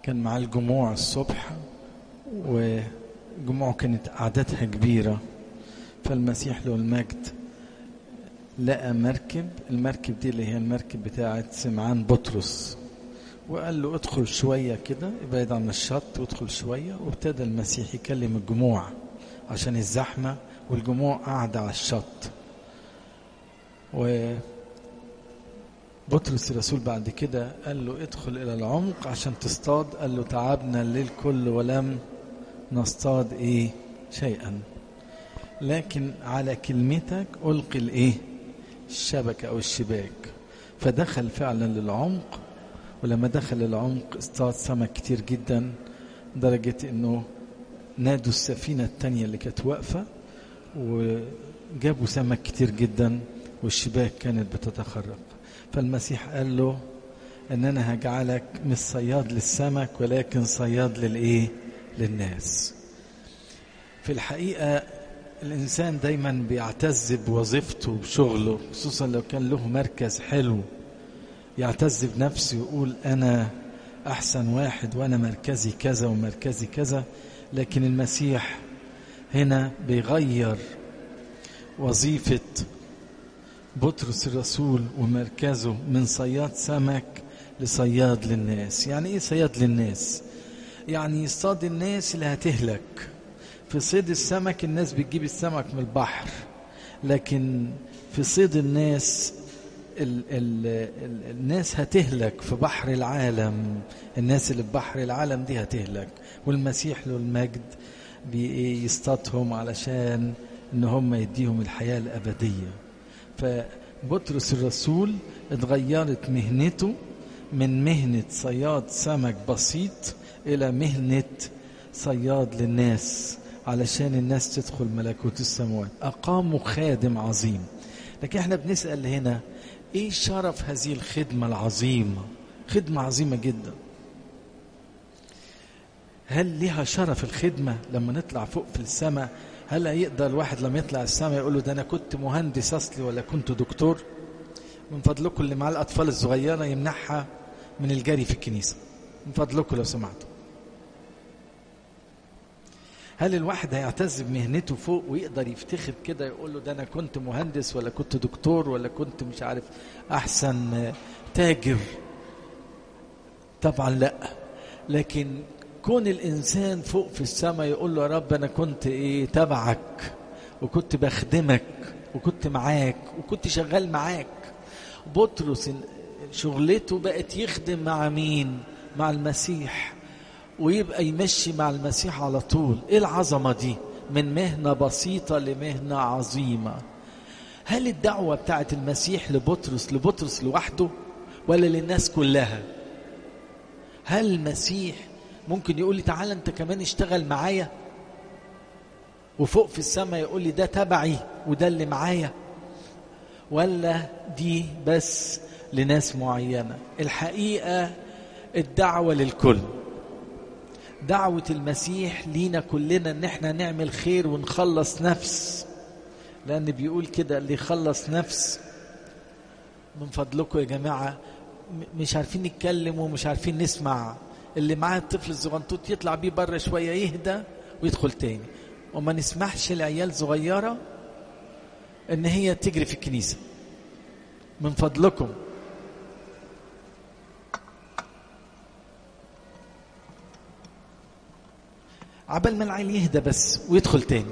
كان مع الجموع الصبح والجموع كانت أعدادها كبيرة فالمسيح له المجد لقى مركب المركب دي اللي هي المركب بتاعت سمعان بطرس وقال له ادخل شوية كده ابعد عن الشط وادخل شوية وابتدى المسيح يكلم الجموع عشان الزحمة والجموع قاعدة على الشط و بطرس الرسول بعد كده قال له ادخل إلى العمق عشان تصطاد قال له تعبنا الليل كله ولم نصطاد ايه شيئا لكن على كلمتك ألقي الايه الشبكة أو الشباك فدخل فعلا للعمق ولما دخل العمق اصطاد سمك كتير جدا درجة انه نادوا السفينة التانية اللي كانت واقفة وجابوا سمك كتير جدا والشباك كانت بتتخرق فالمسيح قال له ان انا هجعلك مش صياد للسمك ولكن صياد للايه للناس في الحقيقة الإنسان دايما بيعتز بوظيفته وبشغله خصوصا لو كان له مركز حلو يعتز بنفسه يقول أنا أحسن واحد وأنا مركزي كذا ومركزي كذا لكن المسيح هنا بيغير وظيفة بطرس الرسول ومركزه من صياد سمك لصياد للناس يعني ايه صياد للناس يعني يصطاد الناس اللي هتهلك في صيد السمك الناس بتجيب السمك من البحر لكن في صيد الناس ال ال ال الناس هتهلك في بحر العالم الناس اللي في بحر العالم دي هتهلك والمسيح له المجد بيصطادهم علشان ان هم يديهم الحياة الأبدية فبطرس الرسول اتغيرت مهنته من مهنة صياد سمك بسيط إلى مهنة صياد للناس علشان الناس تدخل ملكوت السماوات أقاموا خادم عظيم لكن احنا بنسأل هنا ايه شرف هذه الخدمة العظيمة خدمة عظيمة جدا هل لها شرف الخدمة لما نطلع فوق في السماء هل يقدر الواحد لما يطلع السماء يقول له ده انا كنت مهندس اصلي ولا كنت دكتور من فضلكم اللي مع الاطفال الصغيره يمنعها من الجري في الكنيسه من فضلكم لو سمحتوا هل الواحد هيعتز بمهنته فوق ويقدر يفتخر كده يقول له ده انا كنت مهندس ولا كنت دكتور ولا كنت مش عارف احسن تاجر طبعا لا لكن كون الانسان فوق في السماء يقول له يا رب انا كنت ايه تبعك وكنت بخدمك وكنت معاك وكنت شغال معاك بطرس شغلته بقت يخدم مع مين مع المسيح ويبقى يمشي مع المسيح على طول ايه العظمه دي من مهنه بسيطه لمهنه عظيمه هل الدعوه بتاعت المسيح لبطرس لبطرس لوحده ولا للناس كلها هل المسيح ممكن يقول لي تعالى انت كمان اشتغل معايا وفوق في السماء يقول لي ده تبعي وده اللي معايا ولا دي بس لناس معينة الحقيقة الدعوة للكل دعوة المسيح لينا كلنا ان احنا نعمل خير ونخلص نفس لان بيقول كده اللي يخلص نفس من فضلكم يا جماعة مش عارفين نتكلم ومش عارفين نسمع اللي معاه الطفل الزغنطوط يطلع بيه بره شويه يهدى ويدخل تاني وما نسمحش لعيال صغيره ان هي تجري في الكنيسه من فضلكم عبال ما العيل يهدى بس ويدخل تاني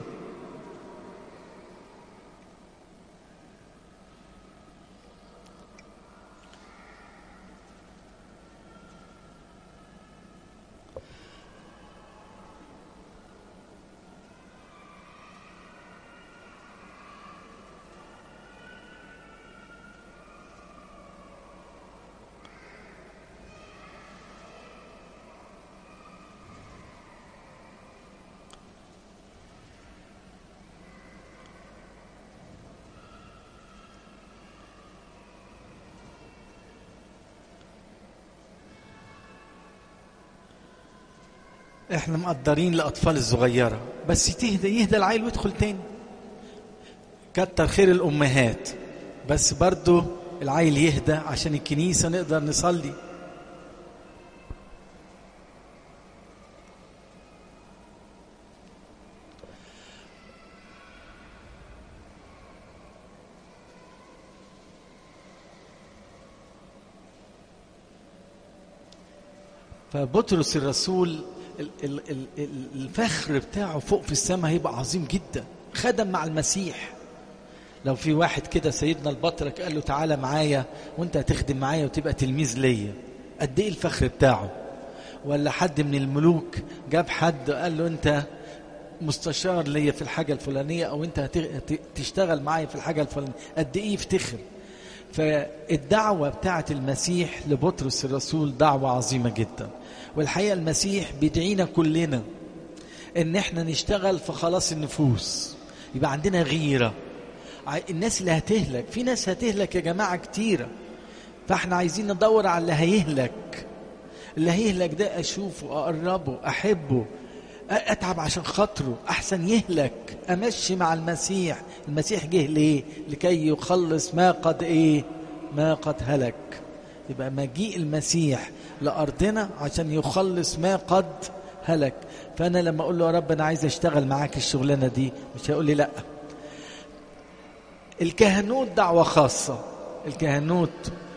احنا مقدرين الاطفال الصغيره بس تهدى يهدى العيل ويدخل تاني كتر خير الامهات بس برضو العيل يهدى عشان الكنيسه نقدر نصلي فبطرس الرسول الفخر بتاعه فوق في السماء هيبقى عظيم جدا خدم مع المسيح لو في واحد كده سيدنا البطرك قال له تعالى معايا وانت هتخدم معايا وتبقى تلميذ ليا قد ايه الفخر بتاعه ولا حد من الملوك جاب حد قال له انت مستشار ليا في الحاجة الفلانية او انت هتشتغل معايا في الحاجة الفلانية قد ايه يفتخر فالدعوة بتاعت المسيح لبطرس الرسول دعوة عظيمة جدا والحقيقة المسيح بيدعينا كلنا ان احنا نشتغل في خلاص النفوس يبقى عندنا غيرة الناس اللي هتهلك في ناس هتهلك يا جماعة كتيرة فاحنا عايزين ندور على اللي هيهلك اللي هيهلك ده اشوفه اقربه احبه اتعب عشان خاطره احسن يهلك امشي مع المسيح المسيح جه ليه لكي يخلص ما قد ايه ما قد هلك يبقى مجيء المسيح لارضنا عشان يخلص ما قد هلك فانا لما اقول له يا رب انا عايز اشتغل معاك الشغلانه دي مش هيقول لي لا الكهنوت دعوه خاصه الكهنوت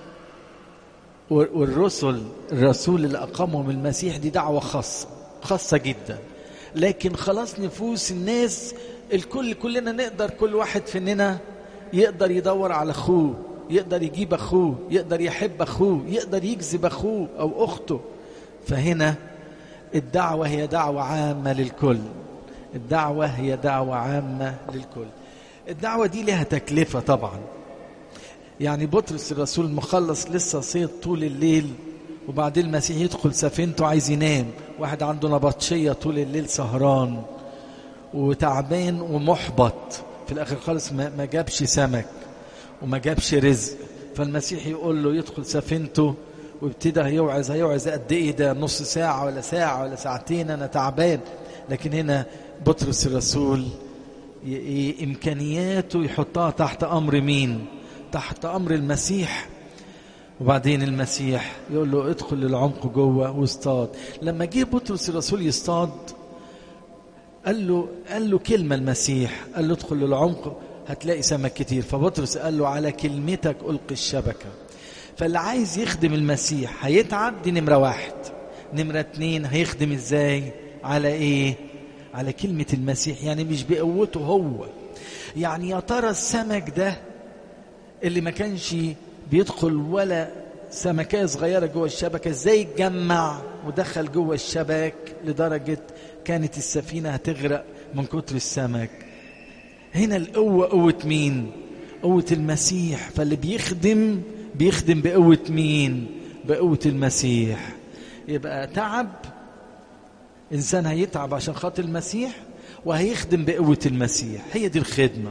والرسل الرسول اللي اقامهم المسيح دي دعوه خاصه خاصه جدا لكن خلاص نفوس الناس الكل كلنا نقدر كل واحد فينا يقدر يدور على اخوه يقدر يجيب اخوه يقدر يحب اخوه يقدر يجذب اخوه او اخته فهنا الدعوه هي دعوه عامه للكل الدعوه هي دعوه عامه للكل الدعوه دي لها تكلفه طبعا يعني بطرس الرسول مخلص لسه صيد طول الليل وبعدين المسيح يدخل سفينته عايز ينام واحد عنده نبطشية طول الليل سهران وتعبان ومحبط في الآخر خالص ما جابش سمك وما جابش رزق فالمسيح يقول له يدخل سفينته وابتدى هيوعظ هيوعظ قد ايه ده نص ساعة ولا ساعة ولا ساعتين أنا تعبان لكن هنا بطرس الرسول إمكانياته يحطها تحت أمر مين تحت أمر المسيح وبعدين المسيح يقول له ادخل للعمق جوه واصطاد لما جه بطرس الرسول يصطاد قال له قال له كلمه المسيح قال له ادخل للعمق هتلاقي سمك كتير فبطرس قال له على كلمتك القي الشبكه فاللي عايز يخدم المسيح هيتعب دي نمره واحد نمره اتنين هيخدم ازاي على ايه على كلمه المسيح يعني مش بقوته هو يعني يا ترى السمك ده اللي ما كانش بيدخل ولا سمكية صغيرة جوه الشبكة ازاي اتجمع ودخل جوه الشبك لدرجة كانت السفينة هتغرق من كتر السمك هنا القوة قوة مين قوة المسيح فاللي بيخدم بيخدم بقوة مين بقوة المسيح يبقى تعب إنسان هيتعب عشان خاطر المسيح وهيخدم بقوة المسيح هي دي الخدمة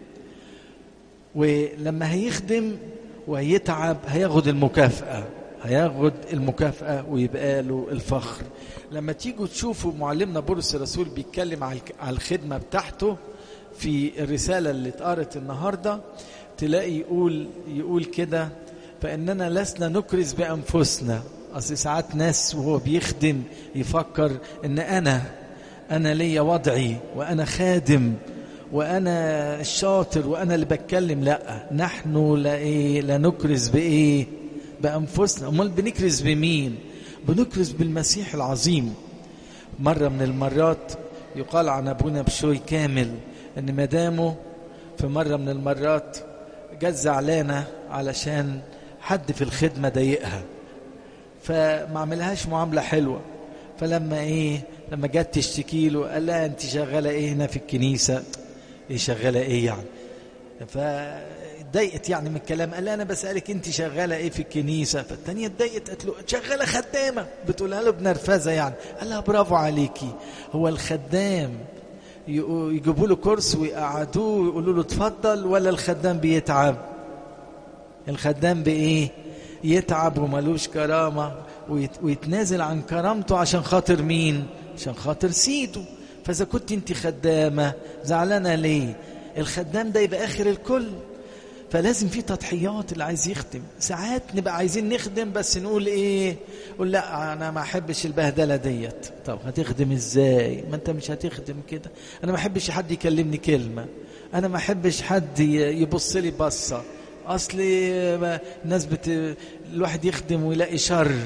ولما هيخدم ويتعب هياخد المكافأة هياخد المكافأة ويبقى له الفخر لما تيجوا تشوفوا معلمنا بولس الرسول بيتكلم على الخدمة بتاعته في الرسالة اللي اتقرت النهاردة تلاقي يقول يقول كده فإننا لسنا نكرز بأنفسنا أصل ساعات ناس وهو بيخدم يفكر إن أنا أنا ليا وضعي وأنا خادم وانا الشاطر وانا اللي بتكلم لا نحن لا ايه لا نكرز بايه بانفسنا امال بنكرز بمين بنكرز بالمسيح العظيم مره من المرات يقال عن ابونا بشوي كامل ان مدامه في مره من المرات جت زعلانه علشان حد في الخدمه ضايقها فما عملهاش معامله حلوه فلما ايه لما جت تشتكي له قال لها انت شغاله ايه هنا في الكنيسه ايه شغاله ايه يعني فاتضايقت يعني من الكلام قال انا بسالك انت شغاله ايه في الكنيسه فالتانيه اتضايقت قالت له شغاله خدامه بتقولها له بنرفزه يعني قال لها برافو عليكي هو الخدام يجيبوا له كرسي ويقعدوه ويقولوا له اتفضل ولا الخدام بيتعب الخدام بايه يتعب وملوش كرامه ويتنازل عن كرامته عشان خاطر مين عشان خاطر سيده فإذا كنت أنت خدامة زعلانة ليه الخدام ده يبقى آخر الكل فلازم في تضحيات اللي عايز يخدم ساعات نبقى عايزين نخدم بس نقول ايه قول لا انا ما احبش البهدله ديت طب هتخدم ازاي ما انت مش هتخدم كده انا ما احبش حد يكلمني كلمه انا ما احبش حد يبص لي بصه اصل الناس بت... الواحد يخدم ويلاقي شر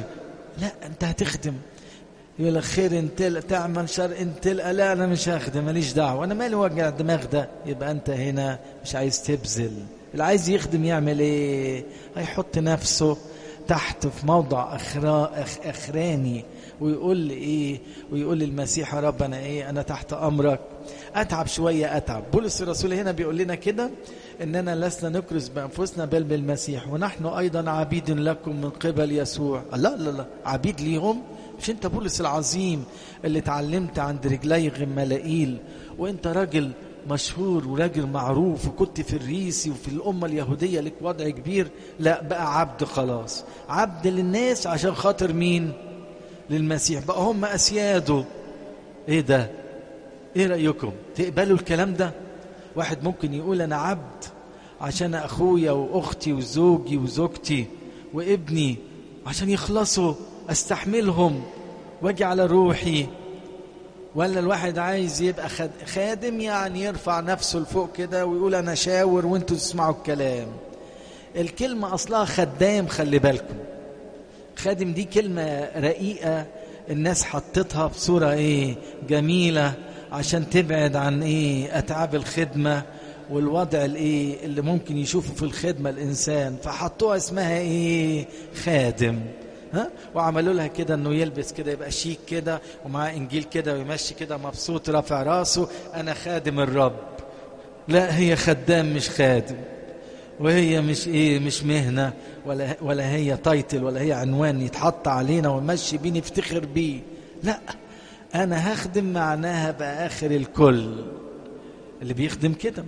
لا انت هتخدم يقول لك خير انت تعمل شر انت لا انا مش هخدم ماليش دعوه انا مالي وجع الدماغ ده يبقى انت هنا مش عايز تبذل اللي عايز يخدم يعمل ايه هيحط نفسه تحت في موضع أخرا أخ أخراني ويقول لي إيه ويقول للمسيح يا رب أنا إيه أنا تحت أمرك أتعب شوية أتعب بولس الرسول هنا بيقول لنا كده إننا لسنا نكرس بأنفسنا بل بالمسيح ونحن أيضا عبيد لكم من قبل يسوع لا لا لا عبيد ليهم مش أنت بولس العظيم اللي اتعلمت عند رجلي غمالائيل وأنت راجل مشهور وراجل معروف وكنت في الريسي وفي الأمة اليهودية لك وضع كبير لا بقى عبد خلاص عبد للناس عشان خاطر مين للمسيح بقى هم أسياده ايه ده ايه رأيكم تقبلوا الكلام ده واحد ممكن يقول أنا عبد عشان أخويا وأختي وزوجي وزوجتي وابني عشان يخلصوا أستحملهم واجي على روحي ولا الواحد عايز يبقى خادم يعني يرفع نفسه لفوق كده ويقول انا شاور وانتوا تسمعوا الكلام الكلمة اصلها خدام خلي بالكم خادم دي كلمة رقيقة الناس حطتها بصورة ايه جميلة عشان تبعد عن ايه اتعاب الخدمة والوضع الايه اللي ممكن يشوفه في الخدمة الانسان فحطوها اسمها ايه خادم ها وعملوا لها كده انه يلبس كده يبقى شيك كده ومعاه انجيل كده ويمشي كده مبسوط رافع راسه انا خادم الرب لا هي خدام مش خادم وهي مش ايه مش مهنه ولا ولا هي تايتل ولا هي عنوان يتحط علينا ونمشي بيه نفتخر بيه لا انا هخدم معناها باخر الكل اللي بيخدم كده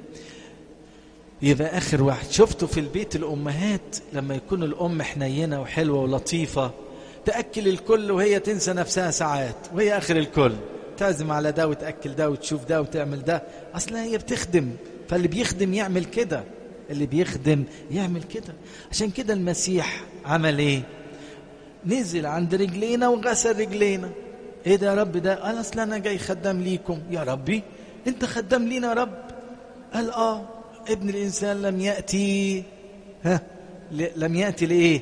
يبقى آخر واحد شفتوا في البيت الأمهات لما يكون الأم حنينة وحلوة ولطيفة تأكل الكل وهي تنسى نفسها ساعات وهي آخر الكل تعزم على ده وتأكل ده وتشوف ده وتعمل ده أصلا هي بتخدم فاللي بيخدم يعمل كده اللي بيخدم يعمل كده عشان كده المسيح عمل ايه نزل عند رجلينا وغسل رجلينا ايه ده يا رب ده قال اصل انا جاي خدام ليكم يا ربي انت خدام لينا يا رب قال اه ابن الإنسان لم يأتي ها لم يأتي لإيه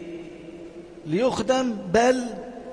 ليخدم بل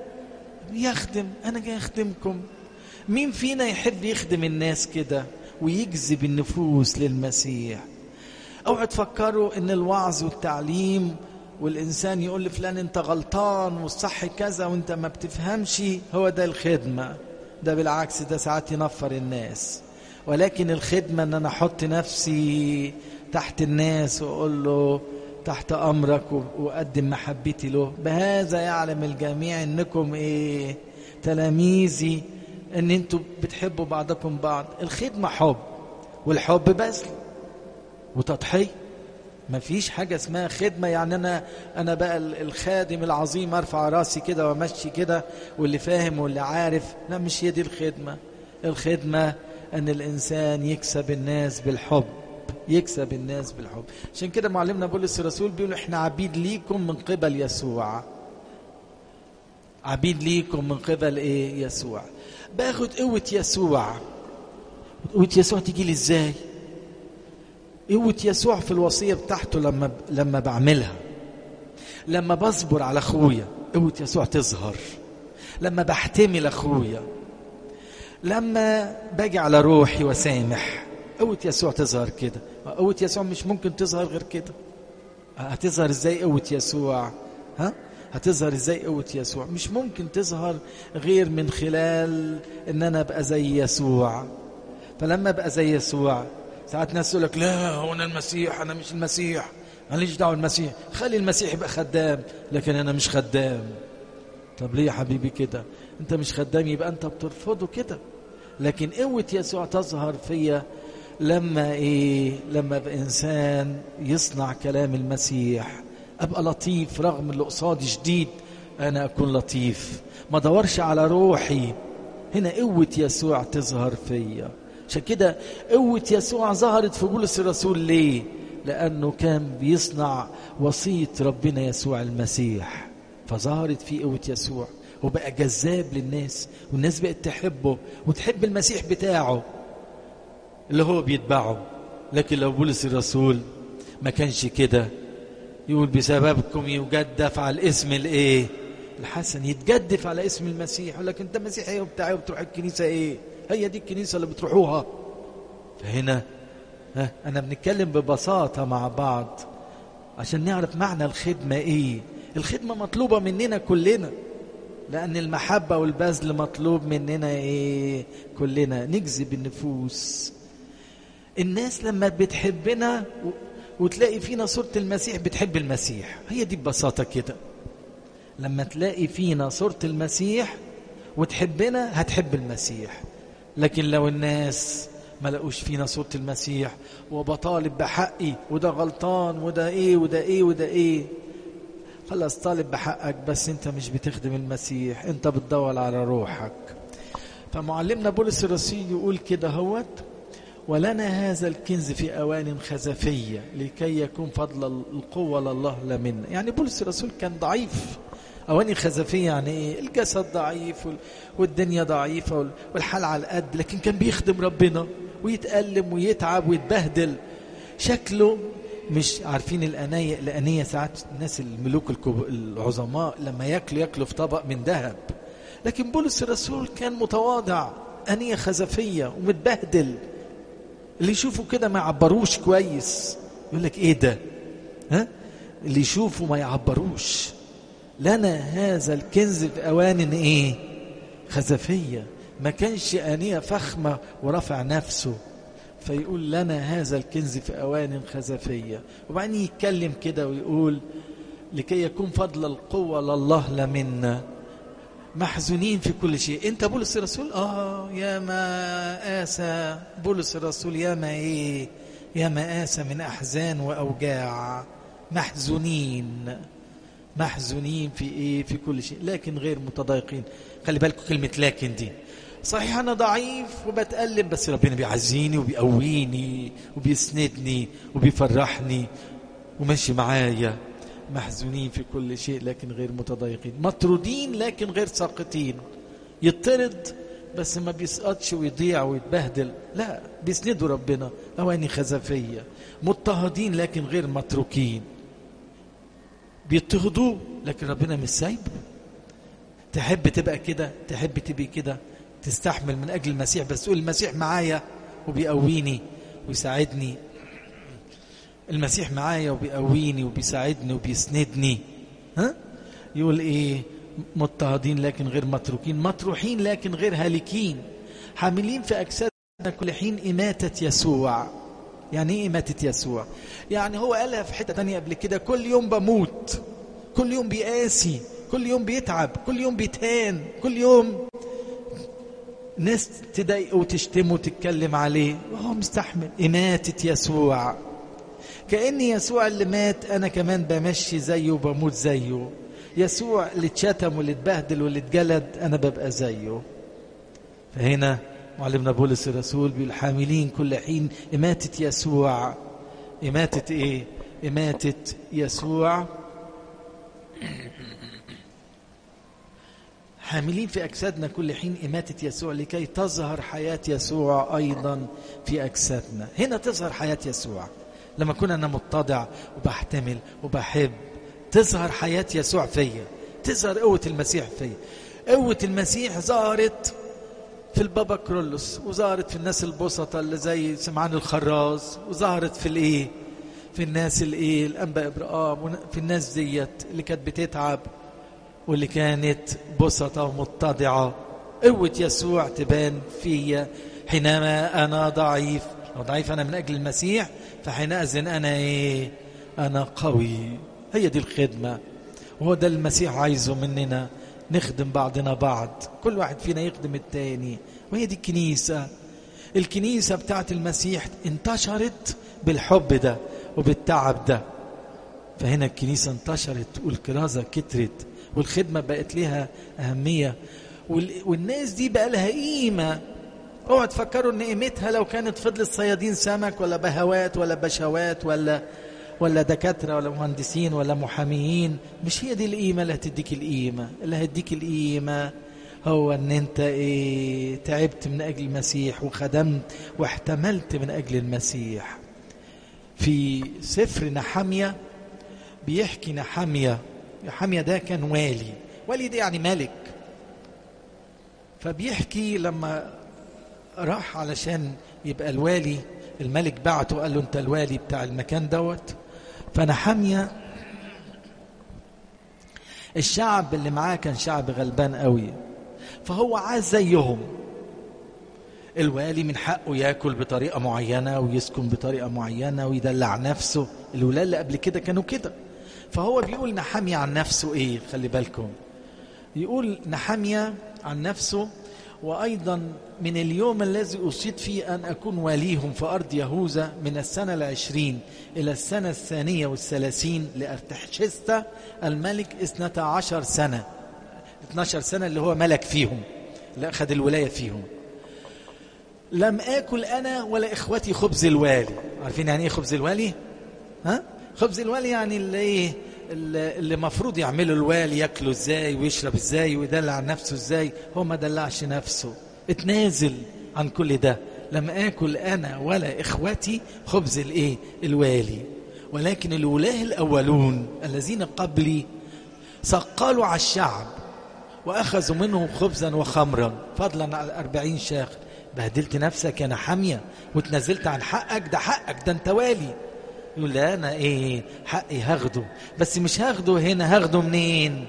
يخدم أنا جاي أخدمكم مين فينا يحب يخدم الناس كده ويجذب النفوس للمسيح اوعوا تفكروا ان الوعظ والتعليم والإنسان يقول لفلان أنت غلطان والصح كذا وأنت ما بتفهمش هو ده الخدمة ده بالعكس ده ساعات ينفر الناس ولكن الخدمة أن أنا أحط نفسي تحت الناس وأقول له تحت أمرك وأقدم محبتي له بهذا يعلم الجميع أنكم إيه تلاميذي أن أنتوا بتحبوا بعضكم بعض الخدمة حب والحب بذل وتضحية ما فيش حاجة اسمها خدمة يعني أنا أنا بقى الخادم العظيم أرفع راسي كده وأمشي كده واللي فاهم واللي عارف لا مش هي دي الخدمة الخدمة أن الإنسان يكسب الناس بالحب يكسب الناس بالحب عشان كده معلمنا بولس الرسول بيقول احنا عبيد ليكم من قبل يسوع عبيد ليكم من قبل ايه يسوع باخد قوة يسوع قوة يسوع تيجي لي ازاي قوة يسوع في الوصية بتاعته لما لما بعملها لما بصبر على اخويا قوة يسوع تظهر لما بحتمل اخويا لما باجي على روحي وسامح قوة يسوع تظهر كده قوة يسوع مش ممكن تظهر غير كده هتظهر ازاي قوة يسوع ها هتظهر ازاي قوة يسوع مش ممكن تظهر غير من خلال ان انا ابقى زي يسوع فلما ابقى زي يسوع ساعات ناس يقول لك لا هو انا المسيح انا مش المسيح ماليش دعوه المسيح خلي المسيح يبقى خدام لكن انا مش خدام طب ليه يا حبيبي كده انت مش خدام يبقى انت بترفضه كده لكن قوة يسوع تظهر فيا لما ايه لما ابقى انسان يصنع كلام المسيح ابقى لطيف رغم اللي قصادي شديد انا اكون لطيف ما دورش على روحي هنا قوة يسوع تظهر فيا عشان كده قوة يسوع ظهرت في بولس الرسول ليه لأنه كان بيصنع وصية ربنا يسوع المسيح فظهرت فيه قوة يسوع وبقى جذاب للناس والناس بقت تحبه وتحب المسيح بتاعه اللي هو بيتبعه لكن لو بولس الرسول ما كانش كده يقول بسببكم يوجد دفع الاسم الايه الحسن يتجدف على اسم المسيح يقول لك انت مسيحي ايه وبتاع وبتروح الكنيسه ايه هي دي الكنيسه اللي بتروحوها فهنا ها انا بنتكلم ببساطه مع بعض عشان نعرف معنى الخدمه ايه الخدمه مطلوبه مننا كلنا لان المحبه والبذل مطلوب مننا ايه كلنا نجذب النفوس الناس لما بتحبنا وتلاقي فينا صورة المسيح بتحب المسيح هي دي ببساطة كده لما تلاقي فينا صورة المسيح وتحبنا هتحب المسيح لكن لو الناس ما لقوش فينا صورة المسيح وبطالب بحقي وده غلطان وده ايه وده ايه وده ايه خلاص طالب بحقك بس انت مش بتخدم المسيح انت بتدور على روحك فمعلمنا بولس الرسول يقول كده هوت ولنا هذا الكنز في أوان خزفية لكي يكون فضل القوة لله لا منا يعني بولس الرسول كان ضعيف أواني خزفية يعني إيه الجسد ضعيف والدنيا ضعيفة والحال على القد لكن كان بيخدم ربنا ويتألم ويتعب ويتبهدل شكله مش عارفين الأنية الأنية ساعات الناس الملوك العظماء لما ياكلوا ياكلوا في طبق من ذهب لكن بولس الرسول كان متواضع أنية خزفية ومتبهدل اللي يشوفوا كده ما يعبروش كويس يقول لك ايه ده ها اللي يشوفوا ما يعبروش لنا هذا الكنز في اوان ايه خزفيه ما كانش انيه فخمه ورفع نفسه فيقول لنا هذا الكنز في اوان خزفيه وبعدين يتكلم كده ويقول لكي يكون فضل القوه لله لا منا محزونين في كل شيء انت بولس الرسول اه يا ما آسى بولس الرسول يا ما ايه يا ما آسى من احزان واوجاع محزونين محزونين في ايه في كل شيء لكن غير متضايقين خلي بالكم كلمه لكن دي صحيح انا ضعيف وبتألم بس ربنا بيعزيني وبيقويني وبيسندني وبيفرحني وماشي معايا محزونين في كل شيء لكن غير متضايقين مطرودين لكن غير ساقطين يطرد بس ما بيسقطش ويضيع ويتبهدل لا بيسندوا ربنا أواني خزفية مضطهدين لكن غير متروكين بيضطهدوه لكن ربنا مش سايبه تحب تبقى كده تحب تبقى كده تستحمل من أجل المسيح بس تقول المسيح معايا وبيقويني ويساعدني المسيح معايا وبيقويني وبيساعدني وبيسندني ها يقول ايه مضطهدين لكن غير متروكين مطروحين لكن غير هالكين حاملين في اجسادنا كل حين اماته يسوع يعني ايه اماته يسوع يعني هو قالها في حته تانية قبل كده كل يوم بموت كل يوم بيقاسي كل يوم بيتعب كل يوم بيتهان كل يوم ناس تضايقه وتشتمه وتتكلم عليه وهو مستحمل إماتة يسوع كأن يسوع اللي مات أنا كمان بمشي زيه وبموت زيه يسوع اللي اتشتم واللي اتبهدل واللي اتجلد أنا ببقى زيه فهنا معلمنا بولس الرسول بيقول حاملين كل حين إماتة يسوع إماتة إيه؟ إماتة يسوع حاملين في أجسادنا كل حين إماتة يسوع لكي تظهر حياة يسوع أيضا في أجسادنا هنا تظهر حياة يسوع لما كنا أنا متضع وبحتمل وبحب تظهر حياة يسوع فيا تظهر قوة المسيح فيا قوة المسيح ظهرت في البابا كرولوس وظهرت في الناس البسطة اللي زي سمعان الخراز وظهرت في الايه في الناس الايه الانبا ابراهام في الناس ديت اللي كانت بتتعب واللي كانت بسطة ومتضعة قوة يسوع تبان فيا حينما أنا ضعيف لو ضعيف أنا من أجل المسيح فحينئذ أنا إيه أنا قوي هي دي الخدمة وهو ده المسيح عايزه مننا نخدم بعضنا بعض كل واحد فينا يخدم التاني وهي دي الكنيسة الكنيسة بتاعت المسيح انتشرت بالحب ده وبالتعب ده فهنا الكنيسة انتشرت والكرازة كترت والخدمة بقت لها أهمية والناس دي بقى لها قيمة اوعوا تفكروا ان قيمتها لو كانت فضلت صيادين سمك ولا بهوات ولا بشوات ولا ولا دكاتره ولا مهندسين ولا محاميين مش هي دي القيمه اللي هتديك القيمه اللي هتديك القيمه هو ان انت ايه تعبت من اجل المسيح وخدمت واحتملت من اجل المسيح في سفر نحمية بيحكي نحمية نحمية ده كان والي ولي ده يعني ملك فبيحكي لما راح علشان يبقى الوالي الملك بعته قال له انت الوالي بتاع المكان دوت فنحمية الشعب اللي معاه كان شعب غلبان قوي فهو عايز زيهم الوالي من حقه ياكل بطريقة معينة ويسكن بطريقة معينة ويدلع نفسه الولاة اللي قبل كده كانوا كده فهو بيقول نحمية عن نفسه ايه خلي بالكم يقول نحمية عن نفسه وأيضا من اليوم الذي أصيد فيه أن أكون واليهم في أرض يهوذا من السنة العشرين إلى السنة الثانية والثلاثين لأرتحشستا الملك اثنتا عشر سنة 12 سنة اللي هو ملك فيهم اللي أخذ الولاية فيهم لم آكل أنا ولا إخوتي خبز الوالي عارفين يعني إيه خبز الوالي؟ ها؟ خبز الوالي يعني اللي إيه؟ اللي مفروض يعمله الوالي ياكله ازاي ويشرب ازاي ويدلع نفسه ازاي هو ما دلعش نفسه اتنازل عن كل ده لم اكل انا ولا اخوتي خبز الايه الوالي ولكن الولاه الاولون الذين قبلي ثقلوا على الشعب واخذوا منه خبزا وخمرا فضلا على الاربعين شاخ بهدلت نفسك انا حاميه وتنازلت عن حقك ده حقك ده انت والي يقول لا انا ايه حقي هاخده بس مش هاخده هنا هاخده منين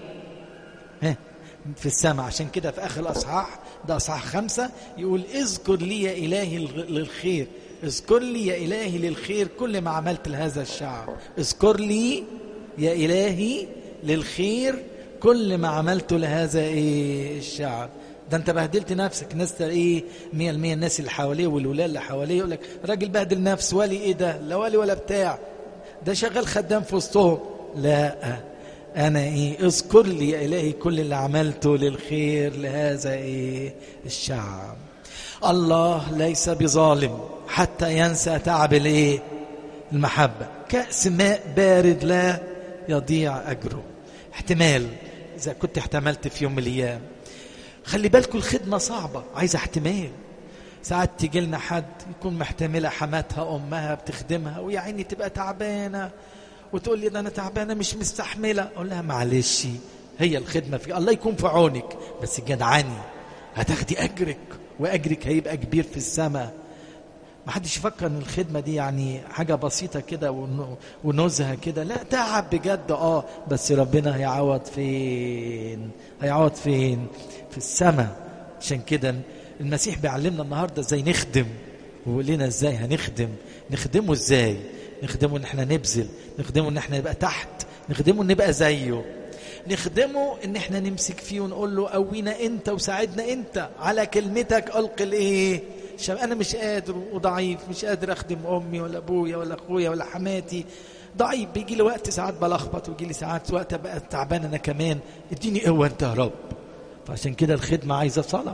ها في السماء عشان كده في اخر الاصحاح ده اصحاح خمسة يقول اذكر لي يا الهي للخير اذكر لي يا الهي للخير كل ما عملت لهذا الشعب اذكر لي يا الهي للخير كل ما عملته لهذا ايه الشعب ده انت بهدلت نفسك ناس ايه 100% الناس اللي حواليه والولاة اللي حواليه يقول لك راجل بهدل نفسه ولي ايه ده لا ولي ولا بتاع ده شغال خدام في وسطهم لا انا ايه اذكر لي يا الهي كل اللي عملته للخير لهذا ايه الشعب الله ليس بظالم حتى ينسى تعب الايه المحبه كاس ماء بارد لا يضيع اجره احتمال اذا كنت احتملت في يوم من الايام خلي بالكم الخدمة صعبة عايزة احتمال ساعات تيجي لنا حد يكون محتملة حماتها أمها بتخدمها ويا عيني تبقى تعبانة وتقول لي ده أنا تعبانة مش مستحملة أقول لها معلش هي الخدمة في الله يكون في عونك بس جدعاني هتاخدي أجرك وأجرك هيبقى كبير في السماء ما حدش يفكر ان الخدمة دي يعني حاجة بسيطة كده ونزهة كده لا تعب بجد اه بس ربنا هيعوض فين هيعوض فين في السماء عشان كده المسيح بيعلمنا النهاردة ازاي نخدم ويقول لنا ازاي هنخدم نخدمه ازاي نخدمه ان احنا نبذل نخدمه ان احنا نبقى تحت نخدمه ان نبقى زيه نخدمه ان احنا نمسك فيه ونقول له قوينا انت وساعدنا انت على كلمتك القي الايه انا مش قادر وضعيف مش قادر اخدم امي ولا ابويا ولا اخويا ولا حماتي ضعيف بيجي لي وقت ساعات بلخبط ويجي لي ساعات وقت ابقى تعبان انا كمان اديني قوه انت يا رب فعشان كده الخدمه عايزه صلاه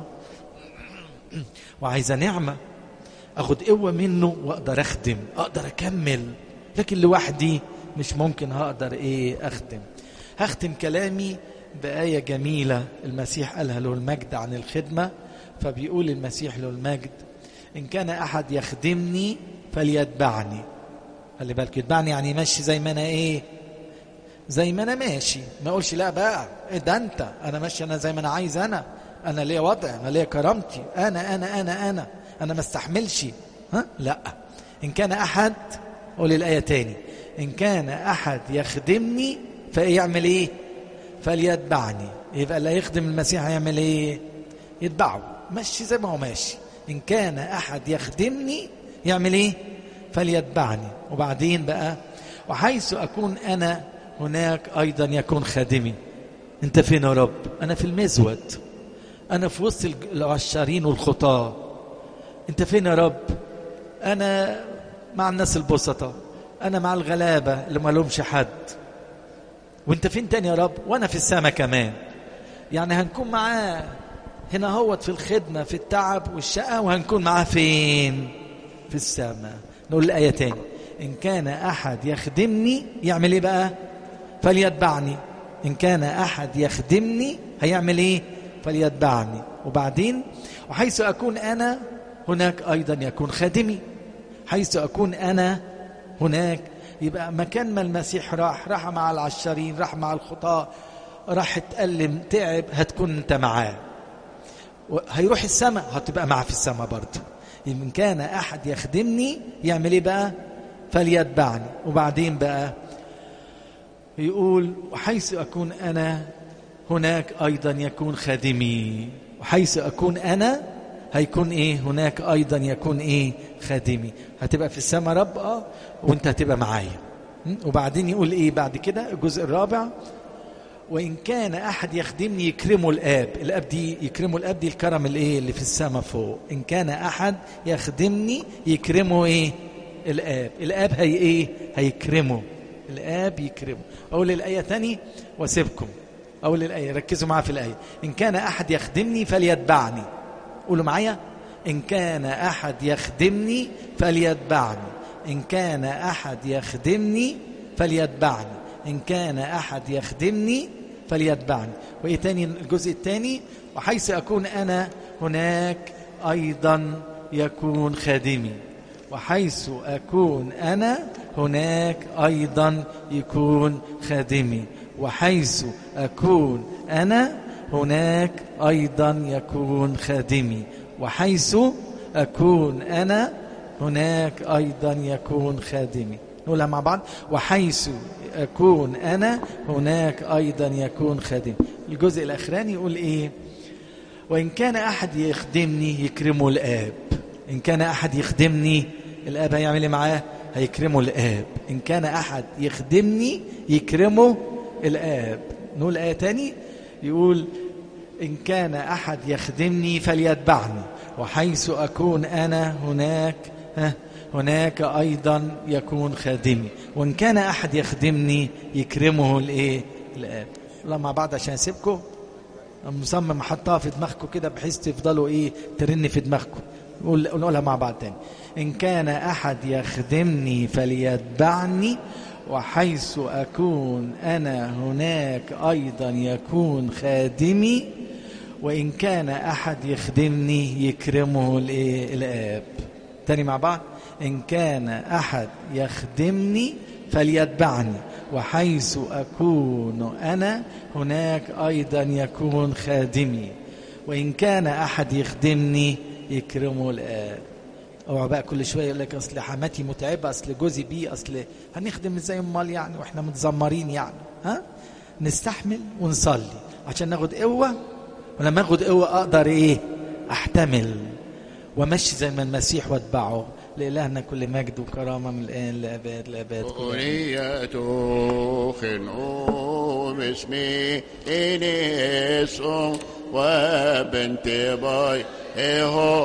وعايزه نعمه اخد قوه منه واقدر اخدم اقدر اكمل لكن لوحدي مش ممكن هقدر ايه اخدم هختم كلامي بآية جميلة المسيح قالها له المجد عن الخدمة فبيقول المسيح له المجد إن كان أحد يخدمني فليتبعني خلي بالك يتبعني يعني يمشي زي ما أنا إيه زي ما أنا ماشي ما أقولش لا بقى إيه ده أنت أنا ماشي أنا زي ما أنا عايز أنا أنا ليا وضع أنا ليا كرامتي أنا أنا أنا أنا أنا ما استحملش ها لا إن كان أحد قول الآية تاني إن كان أحد يخدمني فيعمل إيه فليتبعني يبقى اللي يخدم المسيح هيعمل إيه يتبعه مشي زي ما هو ماشي إن كان أحد يخدمني يعمل إيه فليتبعني وبعدين بقى وحيث أكون أنا هناك أيضا يكون خادمي أنت فين يا رب أنا في المزود أنا في وسط العشارين والخطاة أنت فين يا رب أنا مع الناس البسطة أنا مع الغلابة اللي ما لهمش حد وانت فين تاني يا رب وانا في السماء كمان يعني هنكون معاه هنا هوت في الخدمة في التعب والشقة وهنكون معاه فين في السماء نقول الآية تاني إن كان أحد يخدمني يعمل إيه بقى فليتبعني إن كان أحد يخدمني هيعمل إيه فليتبعني وبعدين وحيث أكون أنا هناك أيضا يكون خادمي حيث أكون أنا هناك يبقى مكان ما المسيح راح راح مع العشرين راح مع الخطاة راح اتألم تعب هتكون انت معاه هيروح السماء هتبقى معاه في السماء برضه إن كان أحد يخدمني يعمل إيه بقى فليتبعني وبعدين بقى يقول وحيث أكون أنا هناك أيضا يكون خادمي وحيث أكون أنا هيكون إيه هناك أيضا يكون إيه خادمي هتبقى في السماء رب آه وانت هتبقى معايا وبعدين يقول إيه بعد كده الجزء الرابع وإن كان أحد يخدمني يكرمه الآب الآب دي يكرمه الآب دي الكرم الإيه اللي في السماء فوق إن كان أحد يخدمني يكرمه إيه الآب الآب هي إيه هيكرمه الآب يكرمه أقول الآية تاني واسيبكم أقول الآية ركزوا معايا في الآية إن كان أحد يخدمني فليتبعني قولوا معايا إن كان أحد يخدمني فليتبعني إن كان أحد يخدمني فليتبعني إن كان أحد يخدمني فليتبعني وإيه تاني الجزء الثاني وحيث أكون أنا هناك أيضا يكون خادمي وحيث أكون أنا هناك أيضا يكون خادمي وحيث أكون أنا هناك أيضا يكون خادمي وحيث أكون أنا هناك أيضا يكون خادمي نقولها مع بعض وحيث أكون أنا هناك أيضا يكون خادمي الجزء الأخراني يقول إيه وإن كان أحد يخدمني يكرمه الآب إن كان أحد يخدمني الآب هيعمل إيه معاه هيكرمه الآب إن كان أحد يخدمني يكرمه الآب نقول آية تاني يقول إن كان أحد يخدمني فليتبعني وحيث أكون أنا هناك هناك أيضا يكون خادمي وإن كان أحد يخدمني يكرمه الإيه الآب الله مع بعض عشان أسيبكم مصمم حطها في دماغكم كده بحيث تفضلوا إيه ترن في دماغكم نقولها مع بعض تاني إن كان أحد يخدمني فليتبعني وحيث أكون أنا هناك أيضا يكون خادمي وإن كان أحد يخدمني يكرمه الآب تاني مع بعض إن كان أحد يخدمني فليتبعني وحيث أكون أنا هناك أيضا يكون خادمي وإن كان أحد يخدمني يكرمه الآب اوعى بقى كل شويه يقول لك اصل حماتي متعبه اصل جوزي بيه اصل هنخدم ازاي امال يعني واحنا متذمرين يعني ها نستحمل ونصلي عشان ناخد قوه ولما اخد قوه اقدر ايه احتمل وامشي زي ما المسيح واتبعه لإلهنا كل مجد وكرامة من الآن لأباد لأباد أغنية خنوم اسمي إنيس وبنت باي إيهو